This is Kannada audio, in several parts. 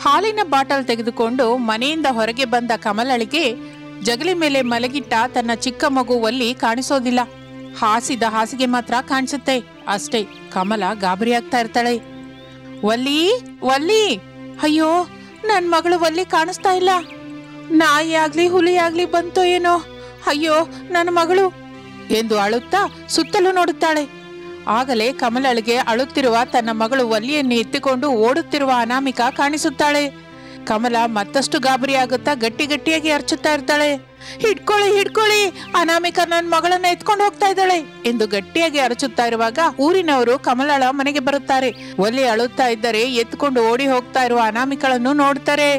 ಹಾಲಿನ ಬಾಟಲ್ ತೆಗೆದುಕೊಂಡು ಮನೆಯಿಂದ ಹೊರಗೆ ಬಂದ ಕಮಲಳಿಗೆ ಜಗಲಿ ಮೇಲೆ ಮಲಗಿಟ್ಟ ತನ್ನ ಚಿಕ್ಕ ಮಗು ಒಲ್ಲಿ ಕಾಣಿಸೋದಿಲ್ಲ ಹಾಸಿದ ಹಾಸಿಗೆ ಮಾತ್ರ ಕಾಣಿಸುತ್ತೆ ಅಷ್ಟೇ ಕಮಲ ಗಾಬರಿ ಆಗ್ತಾ ಇರ್ತಾಳೆ ಒಲ್ಲಿ ಒಲ್ಲಿ ಅಯ್ಯೋ ನನ್ ಮಗಳು ಒಲ್ಲಿ ಕಾಣಿಸ್ತಾ ಇಲ್ಲ ನಾಯಿ ಆಗ್ಲಿ ಹುಲಿ ಆಗ್ಲಿ ಬಂತೋ ಏನೋ ಅಯ್ಯೋ ನನ್ನ ಮಗಳು ಎಂದು ಅಳುತ್ತಾ ಸುತ್ತಲೂ ನೋಡುತ್ತಾಳೆ ಆಗಲೇ ಕಮಲಳಿಗೆ ಅಳುತ್ತಿರುವ ತನ್ನ ಮಗಳು ಒಲ್ಲಿಯನ್ನು ಎತ್ತಿಕೊಂಡು ಓಡುತ್ತಿರುವ ಅನಾಮಿಕ ಕಾಣಿಸುತ್ತಾಳೆ ಕಮಲ ಮತ್ತಷ್ಟು ಗಾಬರಿ ಆಗುತ್ತಾ ಗಟ್ಟಿ ಗಟ್ಟಿಯಾಗಿ ಅರ್ಚುತ್ತಾ ಇರ್ತಾಳೆ ಹಿಡ್ಕೊಳ್ಳಿ ಹಿಡ್ಕೊಳ್ಳಿ ಅನಾಮಿಕ ನನ್ನ ಮಗಳನ್ನ ಎತ್ಕೊಂಡು ಹೋಗ್ತಾ ಇದ್ದಾಳೆ ಎಂದು ಗಟ್ಟಿಯಾಗಿ ಅರಚುತ್ತಾ ಇರುವಾಗ ಊರಿನವರು ಕಮಲಳ ಮನೆಗೆ ಬರುತ್ತಾರೆ ಒಲ್ಲಿ ಅಳುತ್ತಾ ಇದ್ದರೆ ಎತ್ಕೊಂಡು ಓಡಿ ಹೋಗ್ತಾ ಇರುವ ಅನಾಮಿಕಳನ್ನು ನೋಡ್ತಾರೆ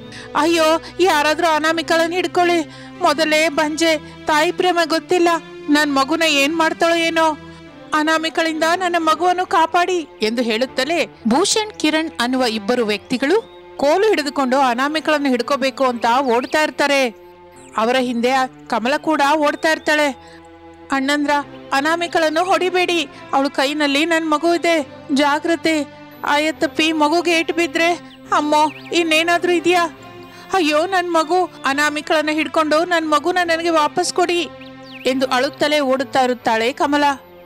ಅಯ್ಯೋ ಯಾರಾದ್ರೂ ಅನಾಮಿಕಳನ್ನ ಹಿಡ್ಕೊಳ್ಳಿ ಮೊದಲೇ ಬಂಜೆ ತಾಯಿ ಪ್ರೇಮ ಗೊತ್ತಿಲ್ಲ ನನ್ ಮಗುನ ಏನ್ ಮಾಡ್ತಾಳೋ ಏನೋ ಅನಾಮಿಕಳಿಂದ ನನ್ನ ಮಗುವನ್ನು ಕಾಪಾಡಿ ಎಂದು ಹೇಳುತ್ತಲೇ ಭೂಷಣ್ ಕಿರಣ್ ಅನ್ನುವ ಇಬ್ಬರು ವ್ಯಕ್ತಿಗಳು ಕೋಲು ಹಿಡಿದುಕೊಂಡು ಅನಾಮಿಕಳನ್ನು ಹಿಡ್ಕೋಬೇಕು ಅಂತ ಓಡ್ತಾ ಇರ್ತಾರೆ ಅವರ ಹಿಂದೆ ಆ ಕಮಲ ಕೂಡ ಓಡ್ತಾ ಇರ್ತಾಳೆ ಅಣ್ಣಂದ್ರ ಅನಾಮಿಕಳನ್ನು ಹೊಡಿಬೇಡಿ ಅವಳ ಕೈನಲ್ಲಿ ನನ್ ಮಗು ಇದೆ ಜಾಗ್ರತೆ ಆಯತ್ತಪ್ಪಿ ಮಗುಗೆ ಏಟು ಬಿದ್ರೆ ಅಮ್ಮೋ ಇನ್ನೇನಾದ್ರೂ ಇದೆಯಾ ಅಯ್ಯೋ ನನ್ ಮಗು ಅನಾಮಿಕಳನ್ನ ಹಿಡ್ಕೊಂಡು ನನ್ ಮಗುನ ನನಗೆ ವಾಪಸ್ ಕೊಡಿ ಎಂದು ಅಳುತ್ತಲೇ ಓಡುತ್ತಾ ಇರುತ್ತಾಳೆ ಕಮಲ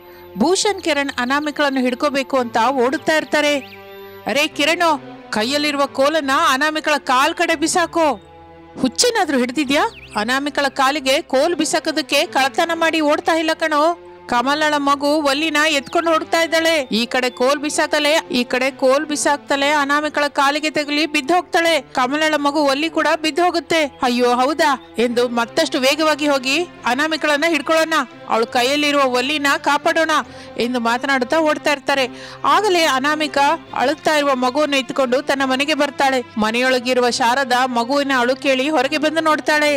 ಭೂಷಣ್ ಕಿರಣ್ ಅನಾಮಿಕಳನ್ನು ಹಿಡ್ಕೋಬೇಕು ಅಂತ ಓಡುತ್ತಾ ಇರ್ತಾರೆ ಅರೇ ಕಿರಣ್ ಕೈಯಲ್ಲಿರುವ ಕೋಲನ್ನ ಅನಾಮಿಕಳ ಕಾಲ್ ಕಡೆ ಬಿಸಾಕೋ ಹುಚ್ಚೇನಾದ್ರೂ ಹಿಡ್ದಿದ್ಯಾ ಅನಾಮಿಕಳ ಕಾಲಿಗೆ ಕೋಲ್ ಬಿಸಾಕೋದಕ್ಕೆ ಕಳತನ ಮಾಡಿ ಓಡ್ತಾ ಇಲ್ಲ ಕಣೋ ಕಮಲಳ ಮಗು ಒಲ್ಲಿನ ಎತ್ಕೊಂಡು ಹೊಡ್ತಾ ಇದ್ದಾಳೆ ಈ ಕಡೆ ಕೋಲ್ ಬಿಸಾಕಲೆ ಈ ಕಡೆ ಕೋಲ್ ಬಿಸಾಕ್ತಲೆ ಅನಾಮಿಕಳ ಕಾಲಿಗೆ ತಗುಲಿ ಬಿದ್ದು ಹೋಗ್ತಾಳೆ ಕಮಲಳ ಮಗು ಒಲ್ಲಿ ಕೂಡ ಬಿದ್ದು ಹೋಗುತ್ತೆ ಅಯ್ಯೋ ಹೌದಾ ಎಂದು ಮತ್ತಷ್ಟು ವೇಗವಾಗಿ ಹೋಗಿ ಅನಾಮಿಕಳನ್ನ ಹಿಡ್ಕೊಳ್ಳೋಣ ಅವಳ ಕೈಯಲ್ಲಿರುವ ಒಲ್ಲಿನ ಕಾಪಾಡೋಣ ಎಂದು ಮಾತನಾಡುತ್ತಾ ಓಡ್ತಾ ಇರ್ತಾರೆ ಆಗಲೇ ಅನಾಮಿಕ ಅಳುತ್ತಾ ಇರುವ ಮಗುವನ್ನು ಎತ್ಕೊಂಡು ತನ್ನ ಮನೆಗೆ ಬರ್ತಾಳೆ ಮನೆಯೊಳಗಿರುವ ಶಾರದಾ ಮಗುವಿನ ಅಳು ಕೇಳಿ ಹೊರಗೆ ಬಂದು ನೋಡ್ತಾಳೆ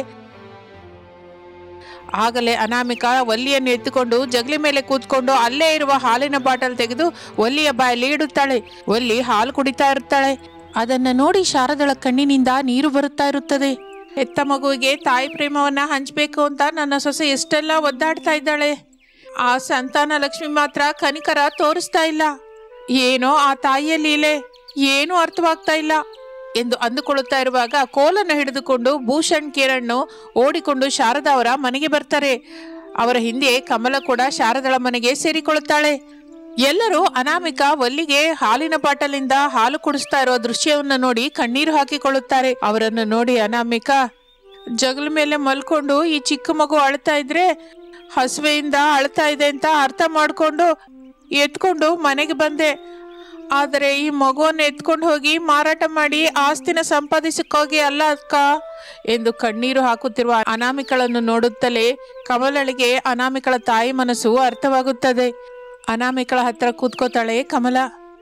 ಆಗಲೇ ಅನಾಮಿಕ ಒಲ್ಲಿಯನ್ನು ಎತ್ತುಕೊಂಡು ಜಗಲಿ ಮೇಲೆ ಕೂತ್ಕೊಂಡು ಅಲ್ಲೇ ಇರುವ ಹಾಲಿನ ಬಾಟಲ್ ತೆಗೆದು ಒಲ್ಲಿಯ ಬಾಯಲ್ಲಿ ಇಡುತ್ತಾಳೆ ಒಲ್ಲಿ ಹಾಲು ಕುಡಿತಾ ಇರ್ತಾಳೆ ಅದನ್ನ ನೋಡಿ ಶಾರದಳ ಕಣ್ಣಿನಿಂದ ನೀರು ಬರುತ್ತಾ ಇರುತ್ತದೆ ಎತ್ತ ಮಗುವಿಗೆ ತಾಯಿ ಪ್ರೇಮವನ್ನ ಹಂಚಬೇಕು ಅಂತ ನನ್ನ ಸೊಸೆ ಎಷ್ಟೆಲ್ಲ ಒದ್ದಾಡ್ತಾ ಇದ್ದಾಳೆ ಆ ಸಂತಾನ ಲಕ್ಷ್ಮಿ ಮಾತ್ರ ಕನಿಕರ ತೋರಿಸ್ತಾ ಇಲ್ಲ ಏನೋ ಆ ತಾಯಿಯ ಲೀಲೆ ಏನೂ ಅರ್ಥವಾಗ್ತಾ ಇಲ್ಲ ಎಂದು ಅಂದುಕೊಳ್ಳುತ್ತಾ ಇರುವಾಗ ಕೋಲನ್ನು ಹಿಡಿದುಕೊಂಡು ಭೂಷಣ್ ಕಿರಣ್ ಓಡಿಕೊಂಡು ಶಾರದಾ ಅವರ ಮನೆಗೆ ಬರ್ತಾರೆ ಅವರ ಹಿಂದೆ ಕಮಲ ಕೂಡ ಶಾರದಳ ಮನೆಗೆ ಸೇರಿಕೊಳ್ಳುತ್ತಾಳೆ ಎಲ್ಲರೂ ಅನಾಮಿಕ ಒಲ್ಲಿಗೆ ಹಾಲಿನ ಬಾಟಲಿಂದ ಹಾಲು ಕುಡಿಸ್ತಾ ಇರುವ ದೃಶ್ಯವನ್ನು ನೋಡಿ ಕಣ್ಣೀರು ಹಾಕಿಕೊಳ್ಳುತ್ತಾರೆ ಅವರನ್ನು ನೋಡಿ ಅನಾಮಿಕ ಜಗಲ ಮೇಲೆ ಮಲ್ಕೊಂಡು ಈ ಚಿಕ್ಕ ಮಗು ಅಳ್ತಾ ಇದ್ರೆ ಹಸುವೆಯಿಂದ ಅಳ್ತಾ ಇದೆ ಅಂತ ಅರ್ಥ ಮಾಡ್ಕೊಂಡು ಎತ್ಕೊಂಡು ಮನೆಗೆ ಬಂದೆ ಆದರೆ ಈ ಮಗುವನ್ನು ಎತ್ಕೊಂಡು ಹೋಗಿ ಮಾರಾಟ ಮಾಡಿ ಆಸ್ತಿನ ಸಂಪಾದಿಸಕ್ಕೋಗಿ ಅಲ್ಲ ಅಕ್ಕ ಎಂದು ಕಣ್ಣೀರು ಹಾಕುತ್ತಿರುವ ಅನಾಮಿಕಳನ್ನು ನೋಡುತ್ತಲೇ ಕಮಲಳಿಗೆ ಅನಾಮಿಕಳ ತಾಯಿ ಮನಸ್ಸು ಅರ್ಥವಾಗುತ್ತದೆ ಅನಾಮಿಕಳ ಹತ್ರ ಕೂತ್ಕೋತಾಳೆ ಕಮಲ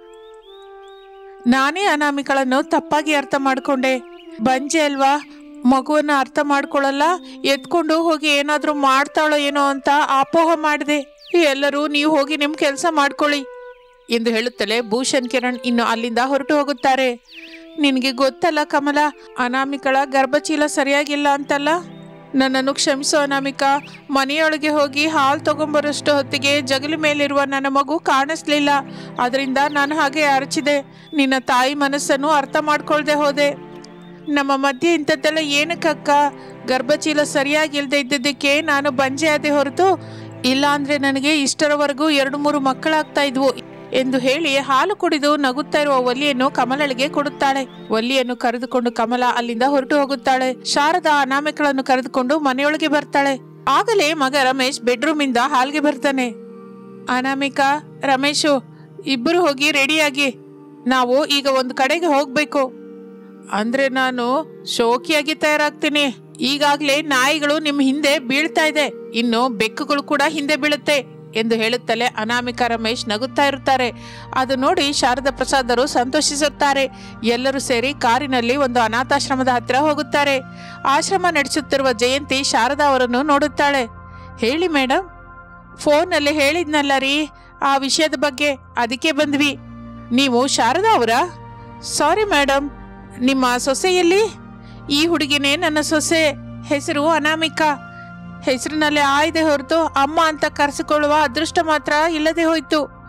ನಾನೇ ಅನಾಮಿಕಳನ್ನು ತಪ್ಪಾಗಿ ಅರ್ಥ ಮಾಡ್ಕೊಂಡೆ ಬಂಜೆ ಅಲ್ವಾ ಮಗುವನ್ನ ಅರ್ಥ ಮಾಡ್ಕೊಳ್ಳಲ್ಲ ಎತ್ಕೊಂಡು ಹೋಗಿ ಏನಾದ್ರೂ ಮಾಡ್ತಾಳೋ ಏನೋ ಅಂತ ಅಪೋಹ ಮಾಡಿದೆ ಎಲ್ಲರೂ ನೀವು ಹೋಗಿ ನಿಮ್ ಕೆಲಸ ಮಾಡ್ಕೊಳ್ಳಿ ಎಂದು ಹೇಳುತ್ತಲೇ ಭೂಷಣ್ ಕಿರಣ್ ಇನ್ನು ಅಲ್ಲಿಂದ ಹೊರಟು ಹೋಗುತ್ತಾರೆ ನಿನಗೆ ಗೊತ್ತಲ್ಲ ಕಮಲ ಅನಾಮಿಕಳ ಗರ್ಭಚೀಲ ಸರಿಯಾಗಿಲ್ಲ ಅಂತಲ್ಲ ನನ್ನನ್ನು ಕ್ಷಮಿಸು ಅನಾಮಿಕ ಮನೆಯೊಳಗೆ ಹೋಗಿ ಹಾಲು ತಗೊಂಬರೋಷ್ಟು ಹೊತ್ತಿಗೆ ಜಗಲಿ ಮೇಲಿರುವ ನನ್ನ ಮಗು ಕಾಣಿಸ್ಲಿಲ್ಲ ಅದರಿಂದ ನಾನು ಹಾಗೆ ಅರಚಿದೆ ನಿನ್ನ ತಾಯಿ ಮನಸ್ಸನ್ನು ಅರ್ಥ ಮಾಡ್ಕೊಳ್ದೆ ಹೋದೆ ನಮ್ಮ ಮಧ್ಯೆ ಇಂಥದ್ದೆಲ್ಲ ಏನಕ್ಕಕ್ಕ ಗರ್ಭಚೀಲ ಸರಿಯಾಗಿ ಇಲ್ಲದೆ ಇದ್ದಿದ್ದಕ್ಕೆ ನಾನು ಬಂಜೆ ಆದೆ ಹೊರತು ಇಲ್ಲ ಅಂದ್ರೆ ನನಗೆ ಇಷ್ಟರವರೆಗೂ ಎರಡು ಮೂರು ಮಕ್ಕಳಾಗ್ತಾ ಇದ್ವು ಎಂದು ಹೇಳಿ ಹಾಲು ಕುಡಿದು ನಗುತ್ತಾ ಇರುವ ಒಲಿಯನ್ನು ಕಮಲಳಿಗೆ ಕೊಡುತ್ತಾಳೆ ಒಲಿಯನ್ನು ಕರೆದುಕೊಂಡು ಕಮಲ ಅಲ್ಲಿಂದ ಹೊರಟು ಹೋಗುತ್ತಾಳೆ ಶಾರದಾ ಅನಾಮಿಕಳನ್ನು ಕರೆದುಕೊಂಡು ಮನೆಯೊಳಗೆ ಬರ್ತಾಳೆ ಆಗಲೇ ಮಗ ರಮೇಶ್ ಬೆಡ್ರೂಮ್ ಇಂದ ಹಾಲ್ಗೆ ಬರ್ತಾನೆ ಅನಾಮಿಕಾ ರಮೇಶು ಇಬ್ಬರು ಹೋಗಿ ರೆಡಿಯಾಗಿ ನಾವು ಈಗ ಒಂದು ಕಡೆಗೆ ಹೋಗ್ಬೇಕು ಅಂದ್ರೆ ನಾನು ಶೋಕಿಯಾಗಿ ತಯಾರಾಗ್ತೀನಿ ಈಗಾಗ್ಲೇ ನಾಯಿಗಳು ನಿಮ್ ಹಿಂದೆ ಬೀಳ್ತಾ ಇದೆ ಇನ್ನು ಬೆಕ್ಕುಗಳು ಕೂಡ ಹಿಂದೆ ಬೀಳುತ್ತೆ ಎಂದು ಹೇಳುತ್ತಲೇ ಅನಾಮಿಕ ರಮೇಶ್ ನಗುತ್ತಾ ಇರುತ್ತಾರೆ ಅದು ನೋಡಿ ಶಾರದಾ ಪ್ರಸಾದರು ಸಂತೋಷಿಸುತ್ತಾರೆ ಎಲ್ಲರೂ ಸೇರಿ ಕಾರಿನಲ್ಲಿ ಒಂದು ಅನಾಥಾಶ್ರಮದ ಹತ್ತಿರ ಹೋಗುತ್ತಾರೆ ಆಶ್ರಮ ನಡೆಸುತ್ತಿರುವ ಜಯಂತಿ ಶಾರದಾ ಅವರನ್ನು ನೋಡುತ್ತಾಳೆ ಹೇಳಿ ಮೇಡಮ್ ಫೋನಲ್ಲಿ ಹೇಳಿದ್ನಲ್ಲ ರೀ ಆ ವಿಷಯದ ಬಗ್ಗೆ ಅದಕ್ಕೆ ಬಂದ್ವಿ ನೀವು ಶಾರದಾ ಅವರಾ ಸಾರಿ ಮೇಡಮ್ ನಿಮ್ಮ ಸೊಸೆಯಲ್ಲಿ ಈ ಹುಡುಗಿನೇ ನನ್ನ ಸೊಸೆ ಹೆಸರು ಅನಾಮಿಕಾ ಹೆಸರಿನಲ್ಲಿ ಆಯ್ದೆ ಹೊರತು ಅಮ್ಮ ಅಂತ ಕರೆಸಿಕೊಳ್ಳುವ ಅದೃಷ್ಟ ಮಾತ್ರ ಇಲ್ಲದೆ ಹೋಯ್ತು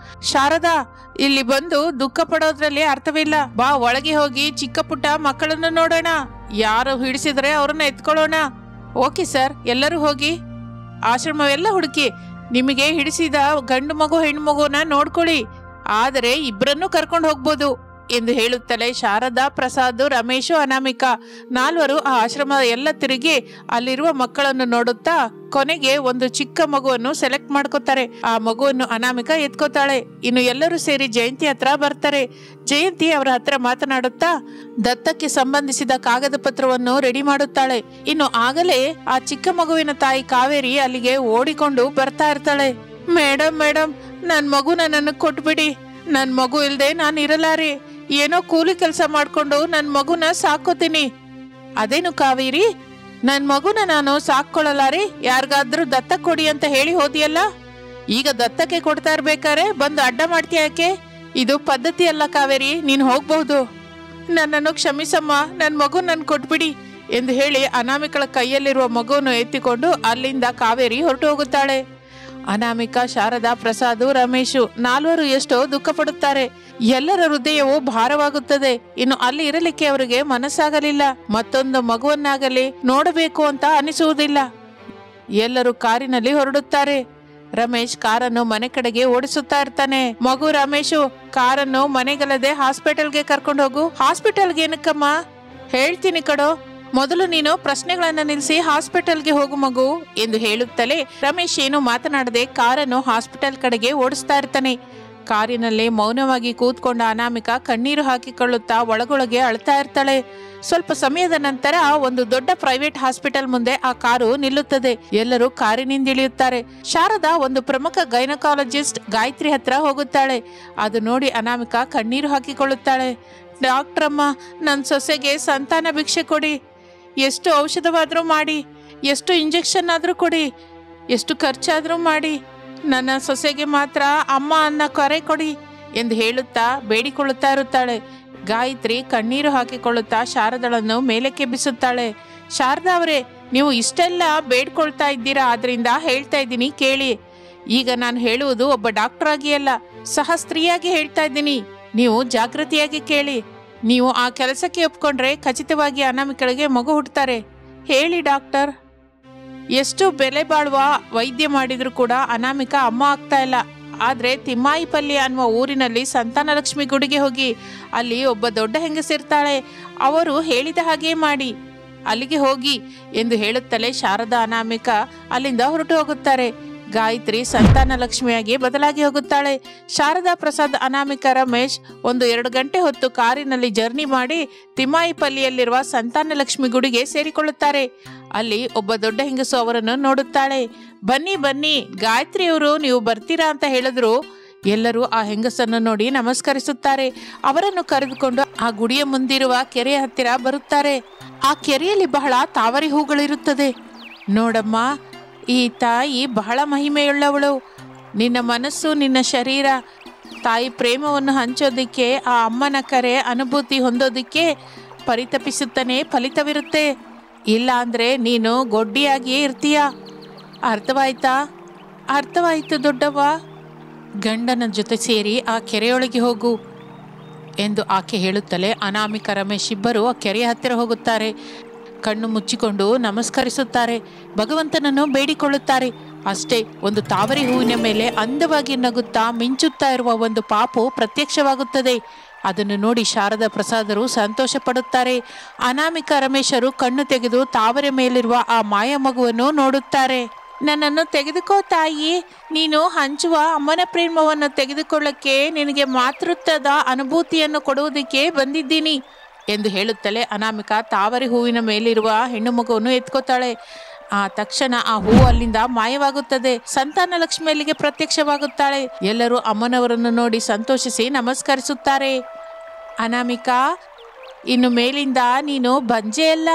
ಶಾರದಾ ಇಲ್ಲಿ ಬಂದು ದುಃಖ ಪಡೋದ್ರಲ್ಲಿ ಅರ್ಥವಿಲ್ಲ ಬಾ ಒಳಗೆ ಹೋಗಿ ಚಿಕ್ಕ ಪುಟ್ಟ ಮಕ್ಕಳನ್ನು ನೋಡೋಣ ಯಾರು ಹಿಡಿಸಿದ್ರೆ ಅವ್ರನ್ನ ಎತ್ಕೊಳ್ಳೋಣ ಓಕೆ ಸರ್ ಎಲ್ಲರೂ ಹೋಗಿ ಆಶ್ರಮವೆಲ್ಲ ಹುಡುಕಿ ನಿಮಗೆ ಹಿಡಿಸಿದ ಗಂಡು ಮಗು ಹೆಣ್ಣು ಮಗುನ ನೋಡ್ಕೊಳ್ಳಿ ಆದರೆ ಇಬ್ಬರನ್ನೂ ಕರ್ಕೊಂಡು ಹೋಗ್ಬೋದು ಎಂದು ಹೇಳುತ್ತಲೇ ಶಾರದಾ ಪ್ರಸಾದ್ ರಮೇಶು ಅನಾಮಿಕಾ ನಾಲ್ವರು ಆ ಆಶ್ರಮ ಎಲ್ಲ ತಿರುಗಿ ಅಲ್ಲಿರುವ ಮಕ್ಕಳನ್ನು ನೋಡುತ್ತಾ ಕೊನೆಗೆ ಒಂದು ಚಿಕ್ಕ ಮಗುವನ್ನು ಸೆಲೆಕ್ಟ್ ಮಾಡ್ಕೋತಾರೆ ಆ ಮಗುವನ್ನು ಅನಾಮಿಕಾ ಎತ್ಕೋತಾಳೆ ಇನ್ನು ಎಲ್ಲರೂ ಸೇರಿ ಜಯಂತಿ ಹತ್ರ ಬರ್ತಾರೆ ಜಯಂತಿ ಅವರ ಹತ್ರ ಮಾತನಾಡುತ್ತಾ ದತ್ತಕ್ಕೆ ಸಂಬಂಧಿಸಿದ ಕಾಗದ ಪತ್ರವನ್ನು ರೆಡಿ ಮಾಡುತ್ತಾಳೆ ಇನ್ನು ಆಗಲೇ ಆ ಚಿಕ್ಕ ಮಗುವಿನ ತಾಯಿ ಕಾವೇರಿ ಅಲ್ಲಿಗೆ ಓಡಿಕೊಂಡು ಬರ್ತಾ ಇರ್ತಾಳೆ ಮೇಡಮ್ ಮೇಡಮ್ ನನ್ ಮಗುನ ನನಗೆ ಕೊಟ್ಬಿಡಿ ನನ್ ಮಗು ಇಲ್ದೆ ನಾನು ಇರಲಾರೆ ಏನೋ ಕೂಲಿ ಕೆಲಸ ಮಾಡ್ಕೊಂಡು ನನ್ ಮಗುನ ಸಾಕೋತೀನಿ ಅದೇನು ಕಾವೇರಿ ನನ್ ಮಗುನ ನಾನು ಸಾಕೊಳ್ಳಲಾರೆ ಯಾರಿಗಾದ್ರೂ ದತ್ತ ಕೊಡಿ ಅಂತ ಹೇಳಿ ಹೋದಿಯಲ್ಲ ಈಗ ದತ್ತಕ್ಕೆ ಕೊಡ್ತಾ ಇರ್ಬೇಕಾರೆ ಬಂದು ಅಡ್ಡ ಮಾಡ್ತೀಯ ಯಾಕೆ ಇದು ಪದ್ಧತಿ ಅಲ್ಲ ಕಾವೇರಿ ನೀನ್ ಹೋಗ್ಬಹುದು ನನ್ನನ್ನು ಕ್ಷಮಿಸಮ್ಮ ನನ್ ಮಗು ನನ್ ಕೊಟ್ಬಿಡಿ ಎಂದು ಹೇಳಿ ಅನಾಮಿಕಳ ಕೈಯಲ್ಲಿರುವ ಮಗುವನ್ನು ಎತ್ತಿಕೊಂಡು ಅಲ್ಲಿಂದ ಕಾವೇರಿ ಹೊರಟು ಹೋಗುತ್ತಾಳೆ ಅನಾಮಿಕಾ ಶಾರದಾ ಪ್ರಸಾದ್ ರಮೇಶು ನಾಲ್ವರು ಎಷ್ಟೋ ದುಃಖ ಪಡುತ್ತಾರೆ ಎಲ್ಲರ ಹೃದಯವು ಭಾರವಾಗುತ್ತದೆ ಇನ್ನು ಅಲ್ಲಿ ಇರಲಿಕ್ಕೆ ಅವರಿಗೆ ಮನಸ್ಸಾಗಲಿಲ್ಲ ಮತ್ತೊಂದು ಮಗುವನ್ನಾಗಲಿ ನೋಡಬೇಕು ಅಂತ ಅನಿಸುವುದಿಲ್ಲ ಎಲ್ಲರೂ ಕಾರಿನಲ್ಲಿ ಹೊರಡುತ್ತಾರೆ ರಮೇಶ್ ಕಾರನ್ನು ಮನೆ ಕಡೆಗೆ ಓಡಿಸುತ್ತಾ ಇರ್ತಾನೆ ಮಗು ರಮೇಶು ಕಾರನ್ನು ಮನೆಗಲ್ಲದೆ ಹಾಸ್ಪಿಟಲ್ಗೆ ಕರ್ಕೊಂಡು ಹೋಗು ಹಾಸ್ಪಿಟಲ್ಗೆ ಏನಕ್ಕಮ್ಮ ಹೇಳ್ತೀನಿ ಕಡೋ ಮೊದಲು ನೀನು ಪ್ರಶ್ನೆಗಳನ್ನ ನಿಲ್ಲಿಸಿ ಹಾಸ್ಪಿಟಲ್ಗೆ ಹೋಗು ಮಗು ಎಂದು ಹೇಳುತ್ತಲೇ ರಮೇಶ್ ಏನು ಮಾತನಾಡದೆ ಕಾರನ್ನು ಹಾಸ್ಪಿಟಲ್ ಕಡೆಗೆ ಓಡಿಸ್ತಾ ಇರ್ತಾನೆ ಕಾರಿನಲ್ಲಿ ಮೌನವಾಗಿ ಕೂತ್ಕೊಂಡ ಅನಾಮಿಕಾ ಕಣ್ಣೀರು ಹಾಕಿಕೊಳ್ಳುತ್ತಾ ಒಳಗೊಳಗೆ ಅಳ್ತಾ ಇರ್ತಾಳೆ ಸ್ವಲ್ಪ ಸಮಯದ ನಂತರ ಒಂದು ದೊಡ್ಡ ಪ್ರೈವೇಟ್ ಹಾಸ್ಪಿಟಲ್ ಮುಂದೆ ಆ ಕಾರು ನಿಲ್ಲುತ್ತದೆ ಎಲ್ಲರೂ ಕಾರಿನಿಂದ ಇಳಿಯುತ್ತಾರೆ ಶಾರದಾ ಒಂದು ಪ್ರಮುಖ ಗೈನಕಾಲಜಿಸ್ಟ್ ಗಾಯತ್ರಿ ಹತ್ರ ಹೋಗುತ್ತಾಳೆ ಅದು ನೋಡಿ ಅನಾಮಿಕಾ ಕಣ್ಣೀರು ಹಾಕಿಕೊಳ್ಳುತ್ತಾಳೆ ಡಾಕ್ಟ್ರಮ್ಮ ನನ್ನ ಸೊಸೆಗೆ ಸಂತಾನ ಭಿಕ್ಷೆ ಕೊಡಿ ಎಷ್ಟು ಔಷಧವಾದರೂ ಮಾಡಿ ಎಷ್ಟು ಇಂಜೆಕ್ಷನ್ ಆದರೂ ಕೊಡಿ ಎಷ್ಟು ಖರ್ಚಾದರೂ ಮಾಡಿ ನನ್ನ ಸೊಸೆಗೆ ಮಾತ್ರ ಅಮ್ಮ ಅನ್ನ ಕರೆ ಕೊಡಿ ಎಂದು ಹೇಳುತ್ತಾ ಬೇಡಿಕೊಳ್ಳುತ್ತಾ ಇರುತ್ತಾಳೆ ಗಾಯತ್ರಿ ಕಣ್ಣೀರು ಹಾಕಿಕೊಳ್ಳುತ್ತಾ ಶಾರದಳನ್ನು ಮೇಲಕ್ಕೆ ಬಿಸುತ್ತಾಳೆ ಶಾರದಾ ಅವರೇ ನೀವು ಇಷ್ಟೆಲ್ಲ ಬೇಡ್ಕೊಳ್ತಾ ಇದ್ದೀರಾ ಆದ್ರಿಂದ ಹೇಳ್ತಾ ಇದ್ದೀನಿ ಕೇಳಿ ಈಗ ನಾನು ಹೇಳುವುದು ಒಬ್ಬ ಡಾಕ್ಟರ್ ಆಗಿ ಅಲ್ಲ ಸಹ ಸ್ತ್ರೀಯಾಗಿ ಹೇಳ್ತಾ ಇದ್ದೀನಿ ನೀವು ಜಾಗೃತಿಯಾಗಿ ಕೇಳಿ ನೀವು ಆ ಕೆಲಸಕ್ಕೆ ಒಪ್ಕೊಂಡ್ರೆ ಖಚಿತವಾಗಿ ಅನಾಮಿಕಳಿಗೆ ಮಗು ಹುಟ್ಟುತ್ತಾರೆ ಹೇಳಿ ಡಾಕ್ಟರ್ ಎಷ್ಟು ಬೆಲೆ ಬಾಳುವ ವೈದ್ಯ ಮಾಡಿದ್ರು ಕೂಡ ಅನಾಮಿಕ ಅಮ್ಮ ಆಗ್ತಾ ಇಲ್ಲ ಆದ್ರೆ ತಿಮ್ಮಾಯಿಪಲ್ಲಿ ಅನ್ನುವ ಊರಿನಲ್ಲಿ ಸಂತಾನಲಕ್ಷ್ಮಿ ಗುಡಿಗೆ ಹೋಗಿ ಅಲ್ಲಿ ಒಬ್ಬ ದೊಡ್ಡ ಹೆಂಗಸಿರ್ತಾಳೆ ಅವರು ಹೇಳಿದ ಹಾಗೆ ಮಾಡಿ ಅಲ್ಲಿಗೆ ಹೋಗಿ ಎಂದು ಹೇಳುತ್ತಲೇ ಶಾರದಾ ಅನಾಮಿಕ ಅಲ್ಲಿಂದ ಹೊರಟು ಹೋಗುತ್ತಾರೆ ಗಾಯತ್ರಿ ಸಂತಾನ ಲಕ್ಷ್ಮಿಯಾಗಿ ಬದಲಾಗಿ ಹೋಗುತ್ತಾಳೆ ಶಾರದಾ ಪ್ರಸಾದ್ ಅನಾಮಿಕ ರಮೇಶ್ ಒಂದು ಎರಡು ಗಂಟೆ ಹೊತ್ತು ಕಾರಿನಲ್ಲಿ ಜರ್ನಿ ಮಾಡಿ ತಿಮ್ಮಾಯಿಪಲ್ಲಿಯಲ್ಲಿರುವ ಸಂತಾನ ಲಕ್ಷ್ಮಿ ಗುಡಿಗೆ ಸೇರಿಕೊಳ್ಳುತ್ತಾರೆ ಅಲ್ಲಿ ಒಬ್ಬ ದೊಡ್ಡ ಹೆಂಗಸು ಅವರನ್ನು ನೋಡುತ್ತಾಳೆ ಬನ್ನಿ ಬನ್ನಿ ಗಾಯತ್ರಿಯವರು ನೀವು ಬರ್ತೀರಾ ಅಂತ ಹೇಳಿದ್ರು ಎಲ್ಲರೂ ಆ ಹೆಂಗಸನ್ನು ನೋಡಿ ನಮಸ್ಕರಿಸುತ್ತಾರೆ ಅವರನ್ನು ಕರೆದುಕೊಂಡು ಆ ಗುಡಿಯ ಮುಂದಿರುವ ಕೆರೆಯ ಹತ್ತಿರ ಬರುತ್ತಾರೆ ಆ ಕೆರೆಯಲ್ಲಿ ಬಹಳ ತಾವರೆ ಹೂಗಳಿರುತ್ತದೆ ನೋಡಮ್ಮ ಈ ತಾಯಿ ಬಹಳ ಮಹಿಮೆಯುಳ್ಳವಳು ನಿನ್ನ ಮನಸ್ಸು ನಿನ್ನ ಶರೀರ ತಾಯಿ ಪ್ರೇಮವನ್ನು ಹಂಚೋದಕ್ಕೆ ಆ ಅಮ್ಮನ ಕರೆ ಅನುಭೂತಿ ಹೊಂದೋದಕ್ಕೆ ಪರಿತಪಿಸುತ್ತಾನೆ ಫಲಿತವಿರುತ್ತೆ ಇಲ್ಲ ಅಂದ್ರೆ ನೀನು ಗೊಡ್ಡಿಯಾಗಿಯೇ ಇರ್ತೀಯ ಅರ್ಥವಾಯ್ತಾ ಅರ್ಥವಾಯ್ತು ದೊಡ್ಡವ್ವ ಗಂಡನ ಜೊತೆ ಸೇರಿ ಆ ಕೆರೆಯೊಳಗೆ ಹೋಗು ಎಂದು ಆಕೆ ಹೇಳುತ್ತಲೇ ಅನಾಮಿಕ ರಮೇಶ್ ಇಬ್ಬರು ಆ ಕೆರೆಯ ಹತ್ತಿರ ಹೋಗುತ್ತಾರೆ ಕಣ್ಣು ಮುಚ್ಚಿಕೊಂಡು ನಮಸ್ಕರಿಸುತ್ತಾರೆ ಭಗವಂತನನ್ನು ಬೇಡಿಕೊಳ್ಳುತ್ತಾರೆ ಅಷ್ಟೇ ಒಂದು ತಾವರೆ ಹೂವಿನ ಮೇಲೆ ಅಂದವಾಗಿ ನಗುತ್ತಾ ಮಿಂಚುತ್ತಾ ಇರುವ ಒಂದು ಪಾಪು ಪ್ರತ್ಯಕ್ಷವಾಗುತ್ತದೆ ಅದನ್ನು ನೋಡಿ ಶಾರದಾ ಪ್ರಸಾದರು ಸಂತೋಷ ಪಡುತ್ತಾರೆ ಅನಾಮಿಕ ರಮೇಶರು ಕಣ್ಣು ತೆಗೆದು ತಾವರೆ ಮೇಲಿರುವ ಆ ಮಾಯ ಮಗುವನ್ನು ನೋಡುತ್ತಾರೆ ನನ್ನನ್ನು ತೆಗೆದುಕೋ ತಾಯಿ ನೀನು ಹಂಚುವ ಅಮ್ಮನ ಪ್ರೇಮವನ್ನು ತೆಗೆದುಕೊಳ್ಳಕ್ಕೆ ನಿನಗೆ ಮಾತೃತ್ವದ ಅನುಭೂತಿಯನ್ನು ಕೊಡುವುದಕ್ಕೆ ಬಂದಿದ್ದೀನಿ ಎಂದು ಹೇಳುತ್ತಲೇ ಅನಾಮಿಕ ತಾವರೆ ಹೂವಿನ ಮೇಲಿರುವ ಹೆಣ್ಣು ಮಗುವನ್ನು ಎತ್ಕೋತಾಳೆ ಆ ತಕ್ಷಣ ಆ ಹೂವು ಅಲ್ಲಿಂದ ಮಾಯವಾಗುತ್ತದೆ ಸಂತಾನ ಲಕ್ಷ್ಮಿ ಅಲ್ಲಿಗೆ ಪ್ರತ್ಯಕ್ಷವಾಗುತ್ತಾಳೆ ಎಲ್ಲರೂ ಅಮ್ಮನವರನ್ನು ನೋಡಿ ಸಂತೋಷಿಸಿ ನಮಸ್ಕರಿಸುತ್ತಾರೆ ಅನಾಮಿಕಾ ಇನ್ನು ಮೇಲಿಂದ ನೀನು ಬಂಜೆ ಅಲ್ಲ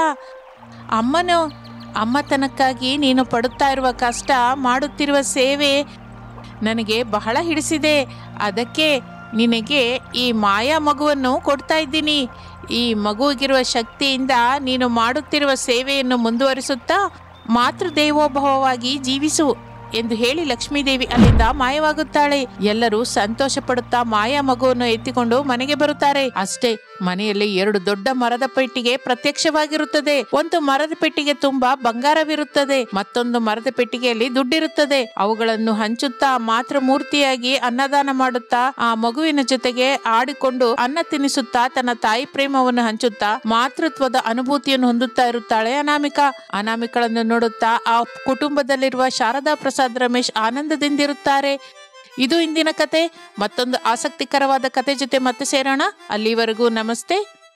ಅಮ್ಮನು ಅಮ್ಮತನಕ್ಕಾಗಿ ನೀನು ಪಡುತ್ತಾ ಇರುವ ಕಷ್ಟ ಮಾಡುತ್ತಿರುವ ಸೇವೆ ನನಗೆ ಬಹಳ ಹಿಡಿಸಿದೆ ಅದಕ್ಕೆ ನಿನಗೆ ಈ ಮಾಯಾ ಮಗುವನ್ನು ಕೊಡ್ತಾ ಇದ್ದೀನಿ ಈ ಮಗುವಿಗಿರುವ ಶಕ್ತಿಯಿಂದ ನೀನು ಮಾಡುತ್ತಿರುವ ಸೇವೆಯನ್ನು ಮುಂದುವರಿಸುತ್ತಾ ಮಾತೃದೇವೋಭವವಾಗಿ ಜೀವಿಸು ಎಂದು ಹೇಳಿ ಲಕ್ಷ್ಮೀದೇವಿ ಅಲ್ಲಿಂದ ಮಾಯವಾಗುತ್ತಾಳೆ ಎಲ್ಲರೂ ಸಂತೋಷ ಪಡುತ್ತಾ ಮಾಯಾ ಮಗುವನ್ನು ಎತ್ತಿಕೊಂಡು ಮನೆಗೆ ಬರುತ್ತಾರೆ ಅಷ್ಟೇ ಮನೆಯಲ್ಲಿ ಎರಡು ದೊಡ್ಡ ಮರದ ಪೆಟ್ಟಿಗೆ ಪ್ರತ್ಯಕ್ಷವಾಗಿರುತ್ತದೆ ಒಂದು ಮರದ ಪೆಟ್ಟಿಗೆ ತುಂಬಾ ಬಂಗಾರವಿರುತ್ತದೆ ಮತ್ತೊಂದು ಮರದ ಪೆಟ್ಟಿಗೆಯಲ್ಲಿ ದುಡ್ಡಿರುತ್ತದೆ ಅವುಗಳನ್ನು ಹಂಚುತ್ತಾ ಮಾತ್ರ ಮೂರ್ತಿಯಾಗಿ ಅನ್ನದಾನ ಮಾಡುತ್ತಾ ಆ ಮಗುವಿನ ಜೊತೆಗೆ ಆಡಿಕೊಂಡು ಅನ್ನ ತಿನ್ನಿಸುತ್ತಾ ತನ್ನ ತಾಯಿ ಪ್ರೇಮವನ್ನು ಹಂಚುತ್ತಾ ಮಾತೃತ್ವದ ಅನುಭೂತಿಯನ್ನು ಹೊಂದುತ್ತಾ ಇರುತ್ತಾಳೆ ಅನಾಮಿಕಾ ಅನಾಮಿಕಳನ್ನು ನೋಡುತ್ತಾ ಆ ಕುಟುಂಬದಲ್ಲಿರುವ ಶಾರದಾ ಪ್ರಸಾದ್ ರಮೇಶ್ ಆನಂದದಿಂದಿರುತ್ತಾರೆ ಇದು ಇಂದಿನ ಕತೆ ಮತ್ತೊಂದು ಆಸಕ್ತಿಕರವಾದ ಕತೆ ಜೊತೆ ಮತ್ತೆ ಸೇರೋಣ ಅಲ್ಲಿವರೆಗೂ ನಮಸ್ತೆ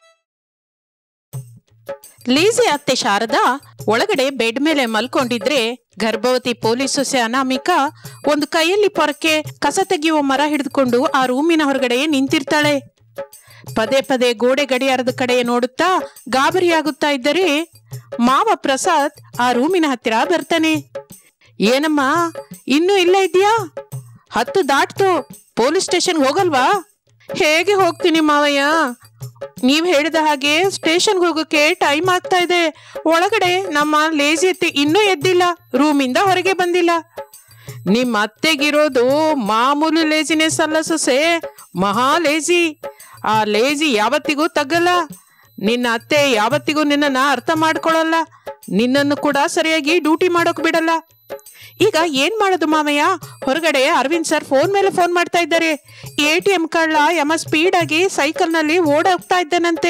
ಲೇಜಿ ಅತ್ತೆ ಶಾರದಾ ಒಳಗಡೆ ಬೆಡ್ ಮೇಲೆ ಮಲ್ಕೊಂಡಿದ್ರೆ ಗರ್ಭವತಿ ಪೊಲೀಸ್ ಸೊಸೆ ಅನಾಮಿಕಾ ಒಂದು ಕೈಯಲ್ಲಿ ಪೊರಕೆ ಕಸ ತೆಗೆಯುವ ಮರ ಹಿಡಿದುಕೊಂಡು ಆ ರೂಮಿನ ಹೊರಗಡೆ ನಿಂತಿರ್ತಾಳೆ ಪದೇ ಪದೇ ಗೋಡೆ ಗಡಿಯಾರದ ಕಡೆ ನೋಡುತ್ತಾ ಗಾಬರಿಯಾಗುತ್ತಾ ಇದ್ದರೆ ಮಾವ ಪ್ರಸಾದ್ ಆ ರೂಮಿನ ಹತ್ತಿರ ಬರ್ತಾನೆ ಏನಮ್ಮ ಇನ್ನೂ ಇಲ್ಲ ಇದೆಯಾ ಹತ್ತು ದಾಟ್ತು ಪೊಲೀಸ್ ಸ್ಟೇಷನ್ ಹೋಗಲ್ವಾ ಹೇಗೆ ಹೋಗ್ತೀನಿ ಮಾವಯ್ಯ ನೀವ್ ಹೇಳಿದ ಹಾಗೆ ಸ್ಟೇಷನ್ಗೆ ಹೋಗೋಕೆ ಟೈಮ್ ಆಗ್ತಾ ಇದೆ ಒಳಗಡೆ ನಮ್ಮ ಲೇಜಿ ಅತ್ತೆ ಇನ್ನೂ ಎದ್ದಿಲ್ಲ ರೂಮಿಂದ ಹೊರಗೆ ಬಂದಿಲ್ಲ ನಿಮ್ಮ ಅತ್ತೆಗಿರೋದು ಮಾಮೂಲು ಲೇಜಿನೆಸ್ ಅಲ್ಲ ಸೊಸೆ ಮಹಾ ಲೇಜಿ ಆ ಲೇಜಿ ಯಾವತ್ತಿಗೂ ತಗ್ಗಲ್ಲ ನಿನ್ನ ಅತ್ತೆ ಯಾವತ್ತಿಗೂ ನಿನ್ನನ್ನ ಅರ್ಥ ಮಾಡ್ಕೊಳ್ಳಲ್ಲ ನಿನ್ನನ್ನು ಕೂಡ ಸರಿಯಾಗಿ ಡ್ಯೂಟಿ ಮಾಡೋಕ್ ಬಿಡಲ್ಲ ಈಗ ಏನ್ ಮಾಡೋದು ಮಾಮಯ್ಯ ಹೊರಗಡೆ ಅರವಿಂದ್ ಸರ್ ಫೋನ್ ಮೇಲೆ ಫೋನ್ ಮಾಡ್ತಾ ಇದ್ದಾರೆ ಎ ಟಿ ಎಂ ಕಳ್ಳ ಯಮ ಸ್ಪೀಡ್ ಆಗಿ ಸೈಕಲ್ ನಲ್ಲಿ ಓಡೋಗ್ತಾ ಇದ್ದಾನಂತೆ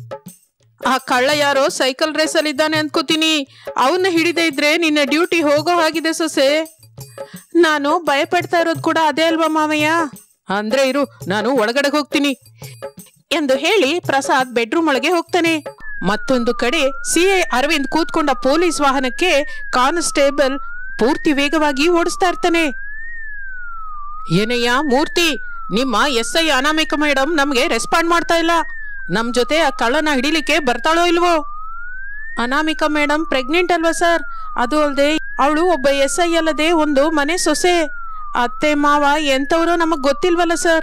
ಆ ಕಳ್ಳ ಯಾರೋ ಸೈಕಲ್ ರೇಸ್ ಅಲ್ಲಿ ಇದ್ದಾನೆ ಅನ್ಕೋತೀನಿ ಅವನ್ನ ಹಿಡಿದೇ ಇದ್ರೆ ನಿನ್ನ ಡ್ಯೂಟಿ ಹೋಗೋ ಹಾಗಿದೆ ಸೊಸೆ ನಾನು ಭಯಪಡ್ತಾ ಇರೋದು ಕೂಡ ಅದೇ ಅಲ್ವಾ ಮಾಮಯ್ಯ ಅಂದ್ರೆ ಇರು ನಾನು ಒಳಗಡೆ ಹೋಗ್ತೀನಿ ಎಂದು ಹೇಳಿ ಪ್ರಸಾದ್ ಬೆಡ್ರೂಮ್ ಒಳಗೆ ಹೋಗ್ತಾನೆ ಮತ್ತೊಂದು ಕಡೆ ಸಿಐ ಅರವಿಂದ್ ಕೂತ್ಕೊಂಡ ಪೊಲೀಸ್ ವಾಹನಕ್ಕೆ ಕಾನ್ಸ್ಟೇಬಲ್ ಪೂರ್ತಿ ವೇಗವಾಗಿ ಓಡಿಸ್ತಾ ಇರ್ತಾನೆ ಏನಯ್ಯ ಮೂರ್ತಿ ನಿಮ್ಮ ಎಸ್ ಐ ಅನಾಮಿಕ ಮೇಡಮ್ ನಮ್ಗೆ ರೆಸ್ಪಾಂಡ್ ಮಾಡ್ತಾ ಇಲ್ಲ ನಮ್ ಜೊತೆ ಆ ಕಳ್ಳನ ಹಿಡಿಲಿಕ್ಕೆ ಬರ್ತಾಳೋ ಇಲ್ವೋ ಅನಾಮಿಕಾ ಮೇಡಮ್ ಪ್ರೆಗ್ನೆಂಟ್ ಅಲ್ವಾ ಸರ್ ಅದು ಅಲ್ಲದೆ ಅವಳು ಒಬ್ಬ ಎಸ್ ಐ ಅಲ್ಲದೆ ಒಂದು ಮನೆ ಸೊಸೆ ಅತ್ತೆ ಮಾವ ಎಂತವ್ರು ನಮಗ್ ಗೊತ್ತಿಲ್ವಲ್ಲ ಸರ್